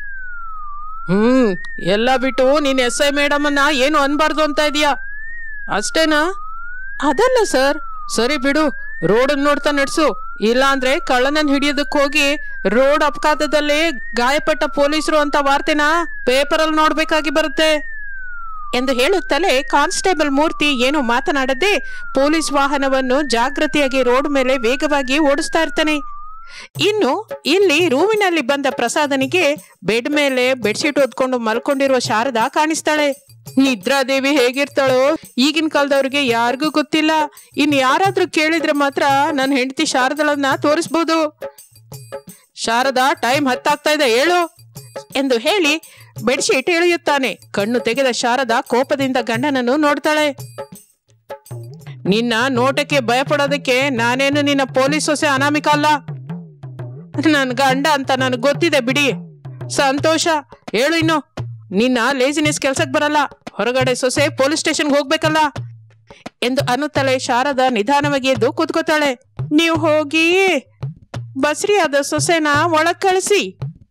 ಹ್ಮ್ ಎಲ್ಲ ಬಿಟ್ಟು ನೀನ್ ಎಸ್ ಐ ಮೇಡಮ್ ಅನ್ನ ಏನು ಅನ್ಬಾರ್ದು ಅಂತ ಇದೀಯಾ ಅಷ್ಟೇನಾ ಅದಲ್ಲ ಸರ್ ಸರಿ ಬಿಡು ರೋಡ್ ನೋಡ್ತಾ ನಡ್ಸು ಇಲ್ಲ ಅಂದ್ರೆ ಕಳ್ಳನನ್ ಹಿಡಿಯೋದಕ್ ಹೋಗಿ ರೋಡ್ ಅಪಘಾತದಲ್ಲಿ ಗಾಯಪಟ್ಟ ಪೊಲೀಸರು ಅಂತ ವಾರ್ತೆನ ಪೇಪರಲ್ಲಿ ನೋಡ್ಬೇಕಾಗಿ ಬರುತ್ತೆ ಎಂದು ಹೇಳುತ್ತಲೇ ಕಾನ್ಸ್ಟೇಬಲ್ ಮೂರ್ತಿ ಏನು ಮಾತನಾಡದೆ ಪೊಲೀಸ್ ವಾಹನವನ್ನು ಜಾಗೃತಿಯಾಗಿ ರೋಡ್ ಮೇಲೆ ವೇಗವಾಗಿ ಓಡಿಸ್ತಾ ಇರ್ತಾನೆ ಇನ್ನು ಇಲ್ಲಿ ರೂಮಿನಲ್ಲಿ ಬಂದ ಪ್ರಸಾದನಿಗೆ ಬೆಡ್ ಮೇಲೆ ಬೆಡ್ಶೀಟ್ ಓದ್ಕೊಂಡು ಮಲ್ಕೊಂಡಿರುವ ಶಾರದಾ ಕಾಣಿಸ್ತಾಳೆ ನಿದ್ರಾದೇವಿ ಹೇಗಿರ್ತಾಳೋ ಈಗಿನ ಕಾಲದವ್ರಿಗೆ ಯಾರಿಗೂ ಗೊತ್ತಿಲ್ಲ ಇನ್ ಯಾರಾದ್ರೂ ಕೇಳಿದ್ರೆ ಮಾತ್ರ ನನ್ನ ಹೆಂಡತಿ ಶಾರದಳನ್ನ ತೋರಿಸ್ಬೋದು ಶಾರದಾ ಟೈಮ್ ಹತ್ತಾಗ್ತಾ ಇದೆ ಹೇಳು ಎಂದು ಹೇಳಿ ಬೆಡ್ಶೀಟ್ ಇಳಿಯುತ್ತಾನೆ ಕಣ್ಣು ತೆಗೆದ ಶಾರದಾ ಕೋಪದಿಂದ ಗಂಡನನ್ನು ನೋಡ್ತಾಳೆ ನಿನ್ನ ನೋಟಕ್ಕೆ ಭಯಪಡೋದಕ್ಕೆ ನಾನೇನು ನಿನ್ನ ಪೊಲೀಸ್ ಸೊಸೆ ಅನಾಮಿಕ ಅಲ್ಲ ನನ್ ಗಂಡ ಅಂತ ನನಗೆ ಗೊತ್ತಿದೆ ಬಿಡಿ ಸಂತೋಷ ಹೇಳು ಇನ್ನು ನಿನ್ನ ಲೇಜಿನೆಸ್ ಕೆಲ್ಸಕ್ ಬರಲ್ಲ ಹೊರಗಡೆ ಸೊಸೆ ಪೊಲೀಸ್ ಸ್ಟೇಷನ್ಗೆ ಹೋಗ್ಬೇಕಲ್ಲ ಎಂದು ಅನ್ನುತ್ತಲೇ ಶಾರದಾ ನಿಧಾನವಾಗಿ ಎದ್ದು ಕೂತ್ಕೋತಾಳೆ ನೀವು ಹೋಗಿ ಬಸ್ರಿಯಾದ ಸೊಸೆನ ಒಳಗ್ ಕಳಿಸಿ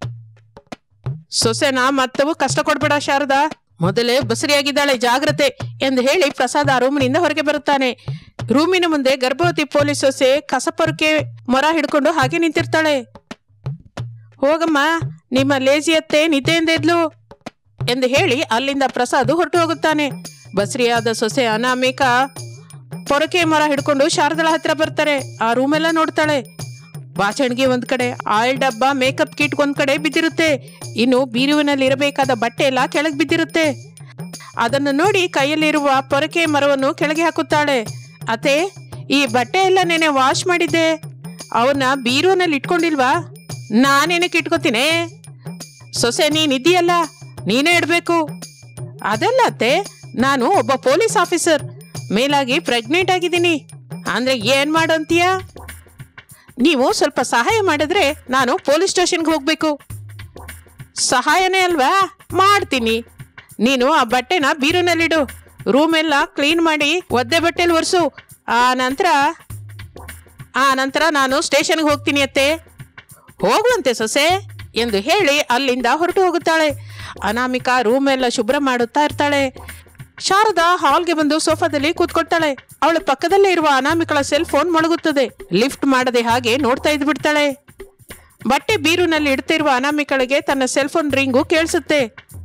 ಸೊಸೆನ ಮತ್ತವು ಕಷ್ಟ ಕೊಡ್ಬೇಡ ಶಾರದಾ ಮೊದಲೇ ಬಸರಿಯಾಗಿದ್ದಾಳೆ ಜಾಗ್ರತೆ ಎಂದು ಹೇಳಿ ಪ್ರಸಾದ್ ಆ ರೂಮಿನಿಂದ ಹೊರಗೆ ಬರುತ್ತಾನೆ ರೂಮಿನ ಮುಂದೆ ಗರ್ಭವತಿ ಪೊಲೀಸ್ ಸೊಸೆ ಕಸಪೊರಕೆ ಮೊರ ಹಿಡ್ಕೊಂಡು ಹಾಗೆ ನಿಂತಿರ್ತಾಳೆ ಹೋಗಮ್ಮ ನಿಮ್ಮ ಲೇಜಿಯತ್ತೆ ನಿದ್ದೆಯಿಂದ ಎದ್ಲು ಎಂದು ಹೇಳಿ ಅಲ್ಲಿಂದ ಪ್ರಸಾದ್ ಹೊರಟು ಹೋಗುತ್ತಾನೆ ಬಸ್ರಿಯಾದ ಸೊಸೆ ಅನಾಮಿಕಾ ಪೊರಕೆ ಮರ ಹಿಡ್ಕೊಂಡು ಶಾರದಳ ಹತ್ರ ಬರ್ತಾರೆ ಆ ರೂಮೆಲ್ಲ ನೋಡ್ತಾಳೆ ಬಾಚಣಿಗೆ ಒಂದ್ ಕಡೆ ಆಯಿಲ್ ಡಬ್ಬ ಮೇಕಪ್ ಕಿಟ್ ಒಂದ್ ಕಡೆ ಬಿದ್ದಿರುತ್ತೆ ಇನ್ನು ಬೀರುವಿನಲ್ಲಿ ಇರಬೇಕಾದ ಬಟ್ಟೆ ಎಲ್ಲ ಕೆಳಗೆ ಬಿದ್ದಿರುತ್ತೆ ಅದನ್ನು ನೋಡಿ ಕೈಯಲ್ಲಿರುವ ಪೊರಕೆ ಮರವನ್ನು ಕೆಳಗೆ ಹಾಕುತ್ತಾಳೆ ಅತೆ ಈ ಬಟ್ಟೆ ಎಲ್ಲ ನೆನೆ ವಾಶ್ ಮಾಡಿದ್ದೆ ಅವನ್ನ ಬೀರುವಿನಲ್ಲಿ ಇಟ್ಕೊಂಡಿಲ್ವಾ ನಾನೇನಕ್ಕೆ ಇಟ್ಕೋತೀನಿ ಸೊಸೆ ನೀನ್ ಇದೆಯಲ್ಲ ನೀನೇ ಇಡ್ಬೇಕು ಅದಲ್ಲ ಅತ್ತೆ ನಾನು ಒಬ್ಬ ಪೊಲೀಸ್ ಆಫೀಸರ್ ಮೇಲಾಗಿ ಪ್ರೆಗ್ನೆಂಟ್ ಆಗಿದ್ದೀನಿ ಅಂದ್ರೆ ಏನ್ ಮಾಡಂತೀಯ ನೀವು ಸ್ವಲ್ಪ ಸಹಾಯ ಮಾಡಿದ್ರೆ ನಾನು ಪೊಲೀಸ್ ಸ್ಟೇಷನ್ಗೆ ಹೋಗ್ಬೇಕು ಸಹಾಯನೇ ಅಲ್ವಾ ಮಾಡ್ತೀನಿ ನೀನು ಆ ಬಟ್ಟೆನ ಬೀರುನಲ್ಲಿಡು ರೂಮ್ ಎಲ್ಲ ಕ್ಲೀನ್ ಮಾಡಿ ಒದ್ದೆ ಬಟ್ಟೆಲಿ ಒರೆಸು ಆ ನಂತರ ಆ ನಂತರ ನಾನು ಸ್ಟೇಷನ್ಗೆ ಹೋಗ್ತೀನಿ ಅತ್ತೆ ಹೋಗುವಂತೆ ಸೊಸೆ ಎಂದು ಹೇಳಿ ಅಲ್ಲಿಂದ ಹೊರಟು ಹೋಗುತ್ತಾಳೆ ಅನಾಮಿಕಾ ರೂಮ್ ಎಲ್ಲ ಶುಭ್ರ ಮಾಡುತ್ತಾ ಇರ್ತಾಳೆ ಶಾರದಾ ಹಾಲ್ಗೆ ಬಂದು ಸೋಫಾದಲ್ಲಿ ಕೂತ್ಕೊಳ್ತಾಳೆ ಅವಳ ಪಕ್ಕದಲ್ಲೇ ಇರುವ ಅನಾಮಿಕಳ ಸೆಲ್ ಫೋನ್ ಮೊಳಗುತ್ತದೆ ಲಿಫ್ಟ್ ಮಾಡದೆ ಹಾಗೆ ನೋಡ್ತಾ ಇದ್ ಬಿಡ್ತಾಳೆ ಬಟ್ಟೆ ಬೀರುನಲ್ಲಿ ಇಡ್ತಿರುವ ಅನಾಮಿಕಳಿಗೆ ತನ್ನ ಸೆಲ್ ಫೋನ್ ರಿಂಗು ಕೇಳಿಸುತ್ತೆ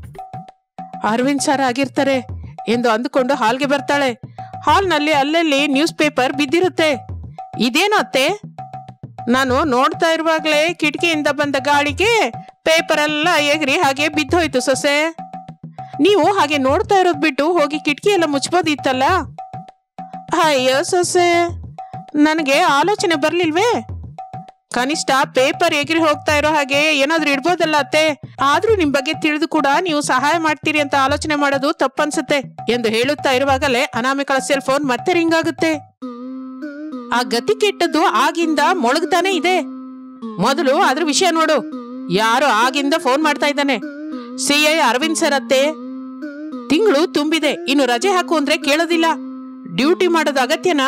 ಅರವಿಂದ್ ಸರ್ ಆಗಿರ್ತಾರೆ ಎಂದು ಅಂದುಕೊಂಡು ಹಾಲ್ಗೆ ಬರ್ತಾಳೆ ಹಾಲ್ನಲ್ಲಿ ಅಲ್ಲಲ್ಲಿ ನ್ಯೂಸ್ ಪೇಪರ್ ಬಿದ್ದಿರುತ್ತೆ ಇದೇನು ಅತ್ತೆ ನಾನು ನೋಡ್ತಾ ಇರುವಾಗಲೇ ಕಿಟಕಿಯಿಂದ ಬಂದ ಗಾಳಿಗೆ ಪೇಪರ್ ಎಲ್ಲ ಎಗರಿ ಹಾಗೆ ಬಿದ್ದೋಯ್ತು ಸೊಸೆ ನೀವು ಹಾಗೆ ನೋಡ್ತಾ ಇರೋದ್ ಬಿಟ್ಟು ಹೋಗಿ ಕಿಟಕಿ ಎಲ್ಲ ಮುಚ್ಬೋದಿತ್ತಲ್ಲ ಅಯ್ಯೋ ಸೊಸೆ ನನಗೆ ಆಲೋಚನೆ ಬರ್ಲಿಲ್ವೇ ಕನಿಷ್ಠ ಪೇಪರ್ ಎಗರಿ ಹೋಗ್ತಾ ಇರೋ ಹಾಗೆ ಏನಾದ್ರೂ ಇಡ್ಬೋದಲ್ಲ ಅತ್ತೆ ಆದ್ರೂ ನಿಮ್ ಬಗ್ಗೆ ತಿಳಿದು ಕೂಡ ನೀವು ಸಹಾಯ ಮಾಡ್ತೀರಿ ಅಂತ ಆಲೋಚನೆ ಮಾಡೋದು ತಪ್ಪನ್ಸುತ್ತೆ ಎಂದು ಹೇಳುತ್ತಾ ಇರುವಾಗಲೇ ಅನಾಮಿಕಳ ಸೆಲ್ ಫೋನ್ ಮತ್ತೆ ರಿಂಗ್ ಆಗುತ್ತೆ ಆ ಗತಿ ಕೆಟ್ಟದ್ದು ಆಗಿಂದ ಮೊಳಗ್ತಾನೆ ಇದೆ ಮೊದಲು ಅದ್ರ ವಿಷಯ ನೋಡು ಯಾರು ಆಗಿಂದ ಫೋನ್ ಮಾಡ್ತಾ ಇದ್ದಾನೆ ಸಿ ಐ ಅರವಿಂದ್ ಸರ್ ಅತ್ತೆ ತಿಂಗಳು ತುಂಬಿದೆ ಇನ್ನು ರಜೆ ಹಾಕು ಅಂದ್ರೆ ಕೇಳೋದಿಲ್ಲ ಡ್ಯೂಟಿ ಮಾಡೋದು ಅಗತ್ಯನಾ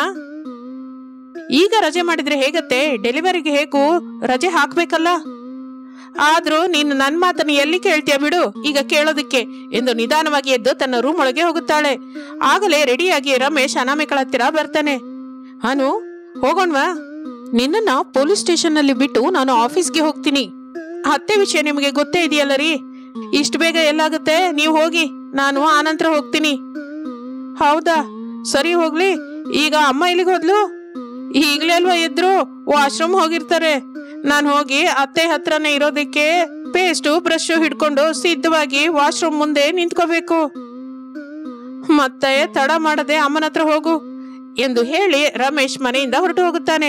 ಈಗ ರಜೆ ಮಾಡಿದ್ರೆ ಹೇಗತ್ತೆ ಡೆಲಿವರಿಗೆ ಹೇಗೂ ರಜೆ ಹಾಕ್ಬೇಕಲ್ಲ ಆದ್ರೂ ನೀನು ನನ್ ಮಾತನ್ನ ಎಲ್ಲಿ ಕೇಳ್ತೀಯ ಬಿಡು ಈಗ ಕೇಳೋದಕ್ಕೆ ಎಂದು ನಿಧಾನವಾಗಿ ಎದ್ದು ತನ್ನ ರೂಮ್ ಒಳಗೆ ಹೋಗುತ್ತಾಳೆ ಆಗಲೇ ರೆಡಿಯಾಗಿ ರಮೇಶ್ ಅನಾಮಿಕಳ ಹತ್ತಿರ ಬರ್ತಾನೆ ಹಾನು ಹೋಗೋಣ್ವಾ ನಿನ್ನನ್ನ ಪೊಲೀಸ್ ಸ್ಟೇಷನ್ ನಲ್ಲಿ ಬಿಟ್ಟು ನಾನು ಆಫೀಸ್ಗೆ ಹೋಗ್ತೀನಿ ಅತ್ತೆ ವಿಷಯ ನಿಮಗೆ ಗೊತ್ತೇ ಇದೆಯಲ್ಲ ರೀ ಇಷ್ಟು ಬೇಗ ಎಲ್ಲಾಗುತ್ತೆ ನೀವು ಹೋಗಿ ನಾನು ಆನಂತರ ಹೋಗ್ತೀನಿ ಹೌದಾ ಸರಿ ಹೋಗ್ಲಿ ಈಗ ಅಮ್ಮ ಎಲ್ಲಿಗೆ ಹೋದ್ಲು ಈಗ್ಲೇ ಅಲ್ವಾ ಎದ್ರು ವಾಶ್ರೂಮ್ ಹೋಗಿರ್ತಾರೆ ನಾನು ಹೋಗಿ ಅತ್ತೆ ಹತ್ರನೇ ಇರೋದಕ್ಕೆ ಪೇಸ್ಟು ಬ್ರಷ್ ಹಿಡ್ಕೊಂಡು ಸಿದ್ಧವಾಗಿ ವಾಶ್ರೂಮ್ ಮುಂದೆ ನಿಂತ್ಕೋಬೇಕು ಮತ್ತೆ ತಡ ಮಾಡದೆ ಅಮ್ಮನ ಹತ್ರ ಹೋಗು ಎಂದು ಹೇಳಿ ರಮೇಶ್ ಮನೆಯಿಂದ ಹೊರಟು ಹೋಗುತ್ತಾನೆ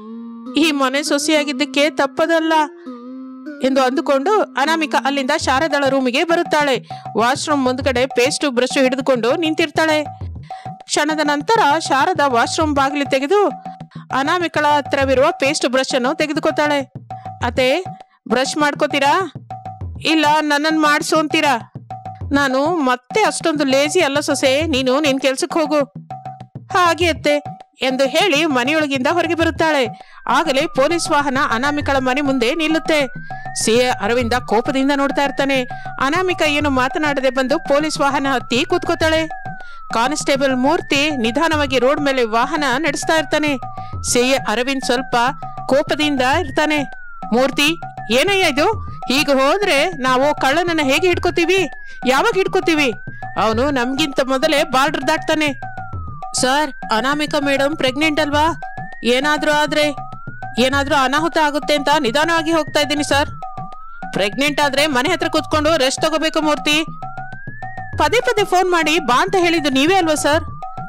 ಈ ಮನೆ ಸೊಸೆಯಾಗಿದ್ದಕ್ಕೆ ತಪ್ಪದಲ್ಲ ಎಂದು ಅಂದುಕೊಂಡು ಅನಾಮಿಕ ಅಲ್ಲಿಂದ ಶಾರದಳ ರೂಮಿಗೆ ಬರುತ್ತಾಳೆ ವಾಶ್ರೂಮ್ ಮುಂದ್ಗಡೆ ಪೇಸ್ಟು ಬ್ರಷ್ ಹಿಡಿದುಕೊಂಡು ನಿಂತಿರ್ತಾಳೆ ಕ್ಷಣದ ನಂತರ ಶಾರದ ವಾಶ್ರೂಮ್ ಬಾಗಿಲು ತೆಗೆದು ಅನಾಮಿಕಳ ಹತ್ರವಿರುವ ಪೇಸ್ಟ್ ಬ್ರಷ್ ಅನ್ನು ತೆಗೆದುಕೊತಾಳೆ ಅತೆ ಬ್ರಷ್ ಮಾಡ್ಕೋತೀರಾ ಇಲ್ಲ ನನ್ನನ್ನು ಮಾಡಿಸು ಅಂತೀರಾ ನಾನು ಮತ್ತೆ ಅಷ್ಟೊಂದು ಲೇಜಿ ಅಲ್ಲ ಸೊಸೆ ನೀನು ನಿನ್ ಕೆಲ್ಸಕ್ಕೆ ಹೋಗು ಹಾಗೆ ಅತ್ತೆ ಎಂದು ಹೇಳಿ ಮನೆಯೊಳಗಿಂದ ಹೊರಗೆ ಬರುತ್ತಾಳೆ ಆಗಲೇ ಪೊಲೀಸ್ ವಾಹನ ಅನಾಮಿಕಳ ಮನೆ ಮುಂದೆ ನಿಲ್ಲುತ್ತೆ ಸಿ ಎ ಅರವಿಂದ ಕೋಪದಿಂದ ನೋಡ್ತಾ ಇರ್ತಾನೆ ಅನಾಮಿಕ ಏನು ಮಾತನಾಡದೆ ಬಂದು ಪೊಲೀಸ್ ವಾಹನ ಹತ್ತಿ ಕೂತ್ಕೋತಾಳೆ ಕಾನ್ಸ್ಟೇಬಲ್ ಮೂರ್ತಿ ನಿಧಾನವಾಗಿ ರೋಡ್ ಮೇಲೆ ವಾಹನ ನಡೆಸ್ತಾ ಇರ್ತಾನೆ ಸಿ ಎ ಅರವಿಂದ್ ಸ್ವಲ್ಪ ಕೋಪದಿಂದ ಇರ್ತಾನೆ ಮೂರ್ತಿ ಏನಯ್ಯ ಇದು ಹೀಗೆ ಹೋದ್ರೆ ನಾವು ಕಳ್ಳನನ್ನ ಹೇಗೆ ಹಿಡ್ಕೋತೀವಿ ಯಾವಾಗ ಹಿಡ್ಕೋತೀವಿ ಅವನು ನಮ್ಗಿಂತ ಮೊದಲೇ ಬಾರ್ಡರ್ ದಾಟ್ತಾನೆ ಸರ್ ಅನಾಮಿಕಾ ಮೇಡಮ್ ಪ್ರೆಗ್ನೆಂಟ್ ಅಲ್ವಾ ಏನಾದ್ರೂ ಆದ್ರೆ ಏನಾದ್ರೂ ಅನಾಹುತ ಆಗುತ್ತೆ ಅಂತ ನಿಧಾನವಾಗಿ ಹೋಗ್ತಾ ಇದ್ದೀನಿ ಸರ್ ಪ್ರೆಗ್ನೆಂಟ್ ಆದ್ರೆ ಮನೆ ಹತ್ರ ಕೂತ್ಕೊಂಡು ರೆಸ್ಟ್ ತಗೋಬೇಕು ಮೂರ್ತಿ ಪದೇ ಪದೇ ಫೋನ್ ಮಾಡಿ ಬಾ ಅಂತ ಹೇಳಿದ್ದು ನೀವೇ ಅಲ್ವಾ ಸರ್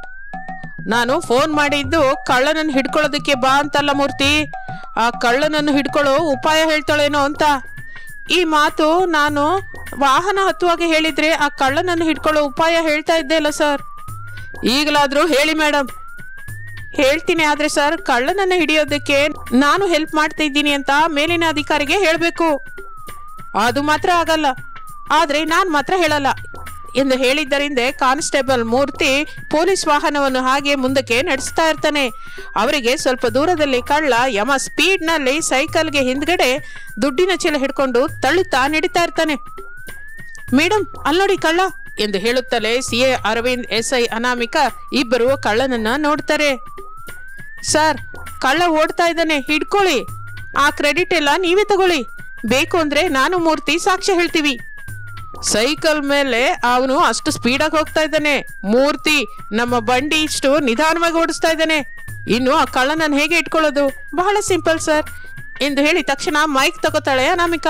ನಾನು ಫೋನ್ ಮಾಡಿದ್ದು ಕಳ್ಳನನ್ನು ಹಿಡ್ಕೊಳ್ಳೋದಕ್ಕೆ ಬಾ ಅಂತಲ್ಲ ಮೂರ್ತಿ ಆ ಕಳ್ಳನನ್ನು ಹಿಡ್ಕೊಳ್ಳೋ ಉಪಾಯ ಹೇಳ್ತಾಳೇನೋ ಅಂತ ಈ ಮಾತು ನಾನು ವಾಹನ ಹತ್ತುವಾಗ ಹೇಳಿದ್ರೆ ಆ ಕಳ್ಳನನ್ನು ಹಿಡ್ಕೊಳ್ಳೋ ಉಪಾಯ ಹೇಳ್ತಾ ಇದ್ದೆ ಅಲ್ಲ ಸರ್ ಈಗಲಾದ್ರೂ ಹೇಳಿ ಮೇಡಮ್ ಹೇಳ್ತೀನಿ ಆದ್ರೆ ಸರ್ ಕಳ್ಳನನ್ನ ಹಿಡಿಯೋದಕ್ಕೆ ನಾನು ಹೆಲ್ಪ್ ಮಾಡ್ತಾ ಇದ್ದೀನಿ ಅಂತ ಮೇಲಿನ ಅಧಿಕಾರಿಗೆ ಹೇಳಬೇಕು ಅದು ಮಾತ್ರ ಆಗಲ್ಲ ಆದ್ರೆ ನಾನು ಮಾತ್ರ ಹೇಳಲ್ಲ ಎಂದು ಹೇಳಿದ್ದರಿಂದ ಕಾನ್ಸ್ಟೇಬಲ್ ಮೂರ್ತಿ ಪೊಲೀಸ್ ವಾಹನವನ್ನು ಹಾಗೆ ಮುಂದಕ್ಕೆ ನಡೆಸ್ತಾ ಇರ್ತಾನೆ ಅವರಿಗೆ ಸ್ವಲ್ಪ ದೂರದಲ್ಲಿ ಕಳ್ಳ ಯಮ ಸ್ಪೀಡ್ನಲ್ಲಿ ಸೈಕಲ್ಗೆ ಹಿಂದ್ಗಡೆ ದುಡ್ಡಿನ ಚೀಲ ಹಿಡ್ಕೊಂಡು ತಳ್ಳುತ್ತಾ ನಡೀತಾ ಇರ್ತಾನೆ ಮೇಡಮ್ ಅಲ್ನೋಡಿ ಕಳ್ಳ ಎಂದು ಹೇಳುತ್ತಲೇ C A Arvind S I Anamika ಇಬ್ಬರು ಕಳ್ಳನನ್ನ ನೋಡ್ತಾರೆ ಸರ್ ಕಳ್ಳ ಓಡ್ತಾ ಇದ್ದಾನೆ ಹಿಡ್ಕೊಳ್ಳಿ ಆ ಕ್ರೆಡಿಟ್ ಎಲ್ಲ ನೀವೇ ತಗೊಳ್ಳಿ ಬೇಕು ಅಂದ್ರೆ ನಾನು ಮೂರ್ತಿ ಸಾಕ್ಷ್ಯ ಹೇಳ್ತೀವಿ ಸೈಕಲ್ ಮೇಲೆ ಅವನು ಅಷ್ಟು ಸ್ಪೀಡಾಗಿ ಹೋಗ್ತಾ ಇದ್ದಾನೆ ಮೂರ್ತಿ ನಮ್ಮ ಬಂಡಿ ಇಷ್ಟು ನಿಧಾನವಾಗಿ ಓಡಿಸ್ತಾ ಇದ್ದಾನೆ ಇನ್ನು ಆ ಕಳ್ಳನನ್ನು ಹೇಗೆ ಇಟ್ಕೊಳ್ಳೋದು ಬಹಳ ಸಿಂಪಲ್ ಸರ್ ಎಂದು ಹೇಳಿ ತಕ್ಷಣ ಮೈಕ್ ತಗೋತಾಳೆ ಅನಾಮಿಕಾ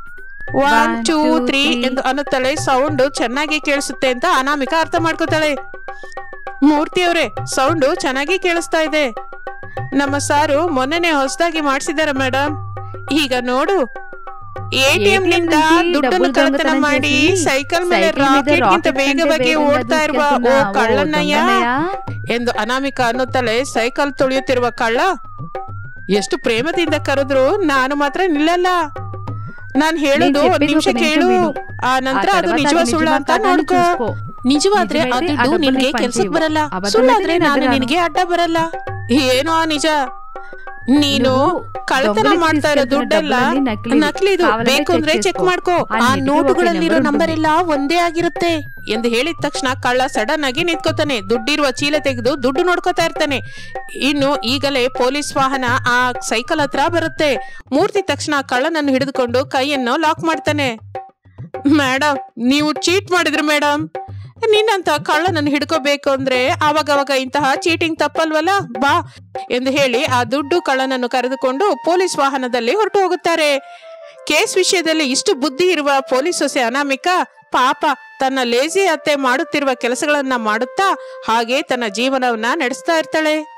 ಒನ್ ಟೂ ತ್ರೀ ಎಂದು ಅನ್ನುತ್ತಾಳೆ ಸೌಂಡ್ ಚೆನ್ನಾಗಿ ಕೇಳಿಸುತ್ತೆ ಅಂತ ಅನಾಮಿಕಾ ಅರ್ಥ ಮಾಡ್ಕೋತಾಳೆ ಮೂರ್ತಿ ಅವರೇ ಸೌಂಡು ಚೆನ್ನಾಗಿ ಕೇಳಿಸ್ತಾ ಇದೆ ನಮ್ಮ ಸಾರು ಮೊನ್ನೆನೆ ಹೊಸದಾಗಿ ಮಾಡಿಸಿದಾರೆ ಮೇಡಮ್ ಈಗ ನೋಡು ಎಟಿಎಂ ನಿಂದ ದುಡ್ಡನ್ನು ಕಳ್ಳತನ ಮಾಡಿ ಸೈಕಲ್ ಮೇಲೆ ರಾಕೆಟ್ ಗಿಂತ ವೇಗವಾಗಿ ಓಡ್ತಾ ಇರುವ ಓ ಕಳ್ಳನಯ್ಯ ಎಂದು ಅನಾಮಿಕ ಅನ್ನುತ್ತಲೇ ಸೈಕಲ್ ತುಳಿಯುತ್ತಿರುವ ಕಳ್ಳ ಎಷ್ಟು ಪ್ರೇಮದಿಂದ ಕರೆದ್ರು ನಾನು ಮಾತ್ರ ನಿಲ್ಲಲ್ಲ ನಾನ್ ಹೇಳೋದು ಒಂದ್ ನಿಮಿಷ ಕೇಳು ಆ ನಂತರ ಅದು ನಿಜವ ಸುಳ್ಳ ಅಂತ ನೋಡ್ಕೋ ನಿಜವಾದ್ರೆ ಆ ದುಡ್ಡು ನಿನ್ಗೆ ಕೆಲ್ಸಕ್ ಬರಲ್ಲ ಸುಳ್ಳಾದ್ರೆ ನಾನು ನಿನ್ಗೆ ಅಡ್ಡ ಬರಲ್ಲ ಏನೋ ಆ ನಿಜ ನೀನು నువ్వు ಕಳ್ತನ దొంగలికి ಮಾಡ್ತಾ ಇರೋ తీసుకెళ్తున్న ದುಡ್ಡೆಲ್ಲ డబ్బులన్నీ నకిలీవి. ನಕಲಿದು కావాలంటే ಬೇಕು ಅಂದ್ರೆ చెక్ ಚೆಕ್ చేసుకో. ಮಾಡ್ಕೋ ఆ ಆ నెట్టిలో ఒక ನೋಟುಗಳಲ್ಲಿರೋ నెంబర్ ನಂಬರ್ ఉంటుంది. ಎಲ್ಲ ಒಂದೇ ಆಗಿರುತ್ತೆ ಎಂದು ಹೇಳಿದ ತಕ್ಷಣ ಕಳ್ಳ ಸಡನ್ ಆಗಿ ನಿಂತ್ಕೋತಾನೆ ದುಡ್ಡಿರುವ ಚೀಲ ತೆಗೆದು ದುಡ್ಡು ನೋಡ್ಕೋತಾ ಇರ್ತಾನೆ ಇನ್ನು ಈಗಲೇ ಪೊಲೀಸ್ ವಾಹನ ಆ ಸೈಕಲ್ ಹತ್ರ ಬರುತ್ತೆ ಮೂರ್ತಿ ತಕ್ಷಣ ಆ ಕಳ್ಳನನ್ನು ಹಿಡಿದುಕೊಂಡು ಕೈಯನ್ನು ಲಾಕ್ ಮಾಡ್ತಾನೆ ಮೇಡಮ್ ನೀವು ಚೀಟ್ ಮಾಡಿದ್ರಿ ಮೇಡಮ್ ನಿನ್ನಂತ ಕಳ್ಳನನ್ನು ಹಿಡ್ಕೋಬೇಕು ಅಂದ್ರೆ ಆವಾಗವಾಗ ಇಂತಹ ಚೀಟಿಂಗ್ ತಪ್ಪಲ್ವಲ್ಲ ಬಾ ಎಂದು ಹೇಳಿ ಆ ದುಡ್ಡು ಕಳ್ಳನನ್ನು ಕರೆದುಕೊಂಡು ಪೊಲೀಸ್ ವಾಹನದಲ್ಲಿ ಹೊರಟು ಹೋಗುತ್ತಾರೆ ಕೇಸ್ ವಿಷಯದಲ್ಲಿ ಇಷ್ಟು ಬುದ್ಧಿ ಇರುವ ಪೊಲೀಸ್ ಸೊಸೆ ಅನಾಮಿಕ ಪಾಪ ತನ್ನ ಲೇಜಿ ಅತ್ತೆ ಮಾಡುತ್ತಿರುವ ಕೆಲಸಗಳನ್ನ ಮಾಡುತ್ತಾ ಹಾಗೆ ತನ್ನ ಜೀವನವನ್ನ ನಡೆಸ್ತಾ ಇರ್ತಾಳೆ